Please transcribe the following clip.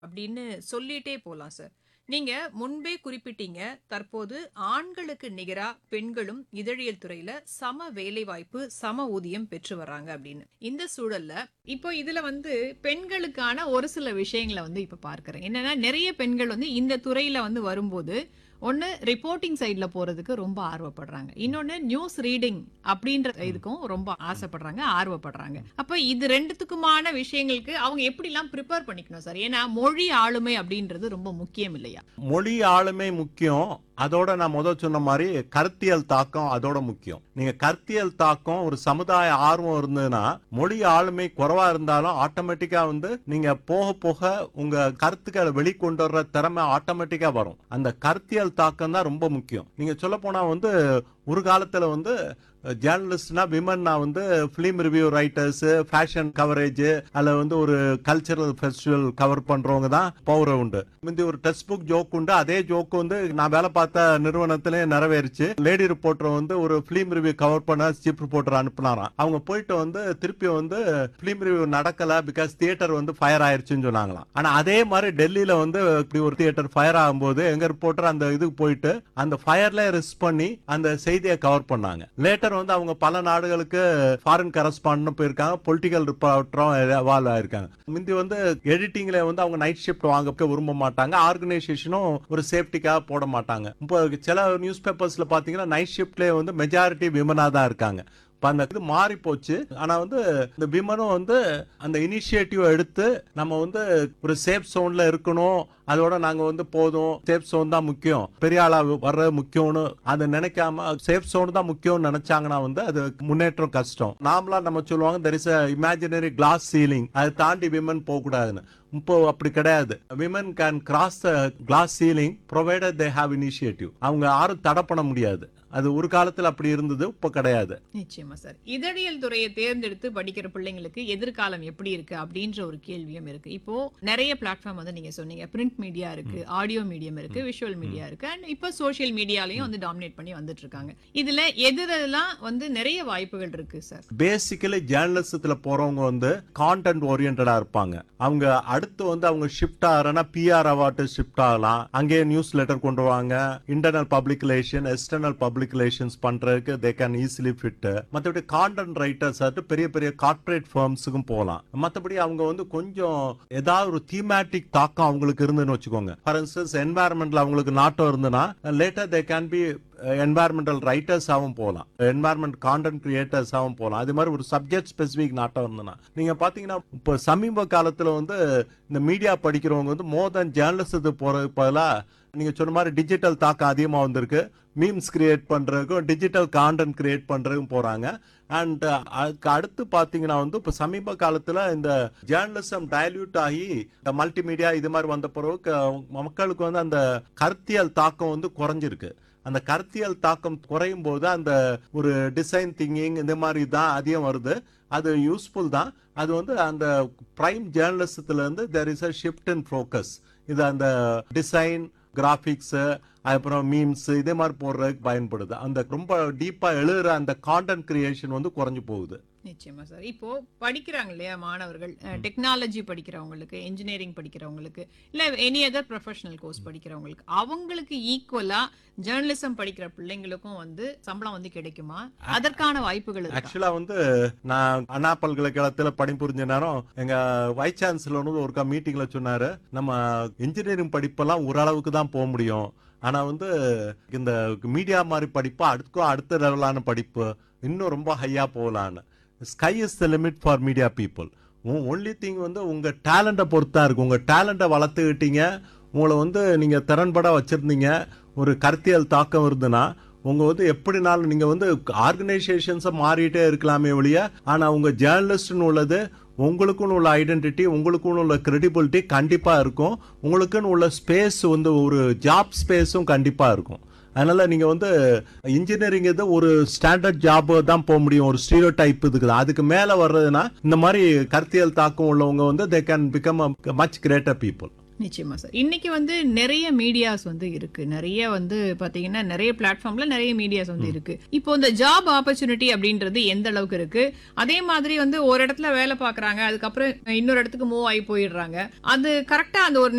அப்படின்னு சொல்லிட்டே போலாம் சார். நீங்க முன்பே குறிப்பிட்டீங்க, தற்போது ஆண்களுக்கு நிகரா பெண்களும் இதழியல் துறையில சம வேலைவாய்ப்பு, சம ஊதியம் பெற்று வர்றாங்க அப்படின்னு. இந்த சூழல்ல, இப்போ இதுல வந்து பெண்களுக்கான ஒரு சில விஷயங்கள வந்து இப்ப பார்க்கிறேன். என்னன்னா, நெறைய பெண்கள் வந்து இந்த துறையில வந்து வரும்போது, ஒண்ணு ரிப்போர்ட்டிங் சைட்ல போறதுக்கு ரொம்ப ஆர்வப்படுறாங்க. இன்னொன்னு நியூஸ் ரீடிங் அப்படின்ற இதுக்கும் ரொம்ப ஆசைப்படுறாங்க, ஆர்வப்படுறாங்க. அப்ப இது 2த்துக்குமான விஷயங்களுக்கு அவங்க எப்படிலாம் பிரிப்பேர் பண்ணிக்கணும் சார்? ஏன்னா, மொழி ஆளுமை அப்படின்றது ரொம்ப முக்கியம் இல்லையா? மொழி ஆளுமை முக்கியம். அதோட நான் மொத சொன்ன மாரி கருத்தியல் தாக்கம் அதோட முக்கியம். நீங்க கருத்தியல் தாக்கம் ஒரு சமுதாய ஆர்வம் இருந்ததுன்னா, மொழி ஆளுமை குறைவா இருந்தாலும் ஆட்டோமேட்டிக்கா வந்து நீங்க போக போக உங்க கருத்துக்கள வெளிக்கொண்டு வர்ற திறமை ஆட்டோமேட்டிக்கா வரும். அந்த கருத்தியல் தாக்கம் தான் ரொம்ப முக்கியம். நீங்க சொல்லப்போனா வந்து ஒரு காலத்துல வந்து ஜேர்னலிஸ்ட்னா விமன்னா வந்து film review writers, fashion coverage அல்ல வந்து ஒரு கல்ச்சரல் ஃபெஸ்டிவல் கவர் பண்றவங்க தான் பவர் உண்டு. முந்தி ஒரு டெக்ஸ்ட் புக் ஜோக் உண்டு. அதே ஜோக் வந்து நான் வேலை பார்த்த நிறுவனத்திலே நிறைவேறிச்சு. லேடி ரிப்போர்ட்டர் வந்து ஒரு ஃபிலிம் ரிவ்யூ கவர் பண்ண சீஃப் ரிப்போர்ட்டர் அனுப்புனாராம். அவங்க போயிட்டு வந்து திருப்பி வந்து ஃபிலிம் ரிவ்யூ நடக்கல பிகாஸ் தியேட்டர் வந்து ஃபயர் ஆயிருச்சுன்னு சொன்னாங்களாம். ஆனா அதே மாதிரி டெல்லியில வந்து இப்படி ஒரு தியேட்டர் ஃபயர் ஆகும்போது எங்க ரிப்போர்ட்டர் அந்த இதுக்கு போயிட்டு அந்த ஃபயர்ல ரிஸ்க் பண்ணி அந்த செய்தியை கவர் பண்ணாங்க. லேட்டர் வந்து அவங்க பல நாடுகளுக்கு ஃபாரின் கரஸ்பாண்டன்ட் போயிருக்காங்க. பொலிட்டிக்கல் ரிப்போர்ட்டரும் எவால்வ் ஆயிருக்காங்க. முந்தி வந்து எடிட்டிங்ல வந்து அவங்க நைட் ஷிஃப்ட் வாங்க விரும்ப மாட்டாங்க. ஆர்கனைசேஷனும் ஒரு சேஃப்டிக்காக போட மாட்டாங்க. இப்போ சில நியூஸ் பேப்பர்ஸ்ல பாத்தீங்கன்னா நைட் ஷிஃப்ட்லயே வந்து மெஜாரிட்டி விமனா தான் இருக்காங்க. இப்ப அந்த இது மாறி போச்சு. ஆனா வந்து இந்த விமனும் வந்து அந்த இனிஷியேட்டிவ் எடுத்து நம்ம வந்து ஒரு சேஃப் சோன்ல இருக்கணும். அதோட நாங்க வந்து போதும் சேஃப் சோன் தான் முக்கியம். பெரிய ஆளா வர்றது முக்கியம்னு அதை நினைக்காம சேஃப் சோன் தான் முக்கியம்னு நினைச்சாங்கன்னா வந்து அது முன்னேற்றம் கஷ்டம். நார்மலா நம்ம சொல்லுவாங்க there is a imaginary glass ceiling. அதை தாண்டி விமன் போக கூடாதுன்னு. இப்போ அப்படி கிடையாது. Women can cross the glass ceiling provided they have initiative. அவங்க யாரும் தடை பண்ண முடியாது. அது ஒரு காலத்துல அப்படி இருந்தது. இப்ப கிடையாது. நிச்சயமா சார். இதழியல் துறையை தேர்ந்தெடுத்து படிக்கிற பிள்ளைங்களுக்கு எதிர்காலம் எப்படி இருக்கு அப்படின்ற ஒரு கேள்வியும் இருக்கு. இப்போ நெறைய பிளாட்ஃபார்ம் வந்து நீங்க சொன்னீங்க. பிரிண்ட் மீடியா இருக்கு, ஆடியோ மீடியம் இருக்கு, விஷுவல் மீடியா இருக்கு. அண்ட் இப்ப சோஷியல் மீடியாலயும் வந்து டாமினேட் பண்ணி வந்துட்டு இருக்காங்க. இதுல எதுலலாம் வந்து நெறைய வாய்ப்புகள் இருக்கு சார்? பேசிக்கலி ஜேர்னலிசத்துல போறவங்க வந்து கான்டென்ட் ஓரியன்டா இருப்பாங்க. அவங்க அடுத்து வந்து அவங்க ஷிஃப்ட் ஆகிறனா பிஆர் அவார்டு ஷிஃப்ட் ஆகலாம். அங்கேயே நியூஸ் லெட்டர் கொண்டு வாங்க. Internal public relation, external public relations பண்றதுக்கு தே கேன் ஈஸிலி ஃபிட். மத்தபடி கான்டென்ட் ரைட்டர்ஸ் ஆட்டு பெரிய பெரிய கார்ப்பரேட் ஃபர்ம்ஸுக்கும் போகலாம். மத்தபடி அவங்க வந்து கொஞ்சம் ஏதாவது ஒரு தீமேட்டிக் தாக்கம் அவங்களுக்கு இருந்துன்னு வச்சுக்கோங்க. ஃபார் இன்ஸ்டன்ஸ் என்வாயர்மெண்ட்ல அவங்களுக்கு நாட்டம் இருந்ததுன்னா later they can be environmental ரைட்டர்ஸாகவும் போகலாம். என்வாயர்மெண்ட் கான்டென்ட் கிரியேட்டர்ஸாகவும் போகலாம். அது மாதிரி ஒரு சப்ஜெக்ட் ஸ்பெசிபிக் நாட்டம் இருந்ததுன்னா நீங்க பாத்தீங்கன்னா இப்போ சமீப காலத்துல வந்து இந்த மீடியா படிக்கிறவங்க வந்து மோர் தென் ஜேர்னலிசத்துக்கு போறதுக்கு பதிலா நீங்க சொன்ன மாதிரி டிஜிட்டல் தாக்கம் அதிகமா வந்திருக்கு. மீம்ஸ் கிரியேட் பண்றதுக்கும் டிஜிட்டல் கான்டென்ட் கிரியேட் பண்றதுக்கும் போறாங்க. அண்ட் அதுக்கு அடுத்து பாத்தீங்கன்னா வந்து இப்ப சமீப காலத்துல இந்த ஜேர்னலிசம் டைல்யூட் ஆகி இந்த மல்டிமீடியா இது மாதிரி வந்த பிறகு மக்களுக்கு வந்து அந்த கருத்தியல் தாக்கம் வந்து குறைஞ்சிருக்கு. அந்த கருத்தியல் தாக்கம் குறையும் போது அந்த ஒரு டிசைன் திங்கிங் இந்த மாதிரி தான் அதிகம் வருது. அது யூஸ்ஃபுல் தான். அது வந்து அந்த பிரைம் ஜேர்னலிசத்துல இருந்து there is a shift in focus. இது அந்த டிசைன், கிராபிக்ஸ் அப்புறம் மீம்ஸ் இதே மாதிரி போடுறதுக்கு பயன்படுது. அந்த ரொம்ப டீப்பா எழுதுற அந்த கான்டென்ட் கிரியேஷன் வந்து குறைஞ்சு போகுது. நிச்சயமா சார். இப்போ படிக்கிறாங்க இல்லையா மாணவர்கள். டெக்னாலஜி படிக்கிறவங்களுக்கு, இன்ஜினியரிங் படிக்கிறவங்களுக்கு, இல்ல எனி அதர் ப்ரொஃபஷனல் கோர்ஸ் படிக்கிறவங்களுக்கு, அவங்களுக்கு ஈக்குவலா ஜேர்னலிசம் படிக்கிற பிள்ளைங்களுக்கும் வந்து சம்பளம் வந்து கிடைக்குமா? அதற்கான வாய்ப்புகள் இருக்கா? ஆக்சுவலா வந்து நான் அண்ணா பல்கலைக்கழகத்துல பணிபுரிஞ்ச நேரம் எங்க வைஸ் சான்சலர் வந்து ஒருக்கா மீட்டிங்ல சொன்னாரு. நம்ம இன்ஜினியரிங் படிப்பெல்லாம் ஓரளவுக்கு தான் போக முடியும். ஆனா வந்து இந்த மீடியா மாதிரி படிப்பு அதுக்கும் அடுத்த லெவலான படிப்பு இன்னும் ரொம்ப ஹையா போகலான்னு. Sky is the limit for media people. Only thing வந்து உங்க டேலண்ட பொறுத்தா இருக்கு. உங்க டேலண்ட வளர்த்துக்கிட்டீங்க. உங்களை வந்து நீங்க திறன்பட வச்சிருந்தீங்க. ஒரு கருத்தியல் தாக்கம் இருந்ததுன்னா உங்க வந்து எப்படினாலும் நீங்க வந்து ஆர்கனைசேஷன்ஸ மாறிட்டே இருக்கலாமே ஒழிய ஆனா உங்க ஜேர்னலிஸ்ட்னு உள்ளது உங்களுக்குன்னு உள்ள ஐடென்டிட்டி உங்களுக்குன்னு உள்ள கிரெடிபிலிட்டி கண்டிப்பா இருக்கும். உங்களுக்குன்னு உள்ள ஸ்பேஸ் வந்து ஒரு ஜாப் ஸ்பேஸும் கண்டிப்பா இருக்கும். அதனால நீங்க வந்து இன்ஜினியரிங் இது ஒரு ஸ்டாண்டர்ட் ஜாப் தான் போக முடியும். ஒரு ஸ்டீரியோ டைப் இருக்குது. அதுக்கு மேல வர்றதுன்னா இந்த மாதிரி கருத்தியல் தாக்கம் உள்ளவங்க வந்து they can become much greater people. நிச்சயமா சார். இன்னைக்கு வந்து நெறைய மீடியாஸ் வந்து இருக்கு. நெறைய வந்து பாத்தீங்கன்னா நெறைய பிளாட்ஃபார்ம்ல நெறைய மீடியாஸ் வந்து இருக்கு. இப்போ இந்த ஜாப் ஆப்பர்ச்சுனிட்டி அப்படின்றது எந்த அளவுக்கு இருக்கு? அதே மாதிரி வந்து ஒரு இடத்துல வேலை பார்க்கறாங்க. அதுக்கப்புறம் இன்னொரு இடத்துக்கு மூவ் ஆகி போயிடுறாங்க. அது கரெக்ட்டா அந்த ஒரு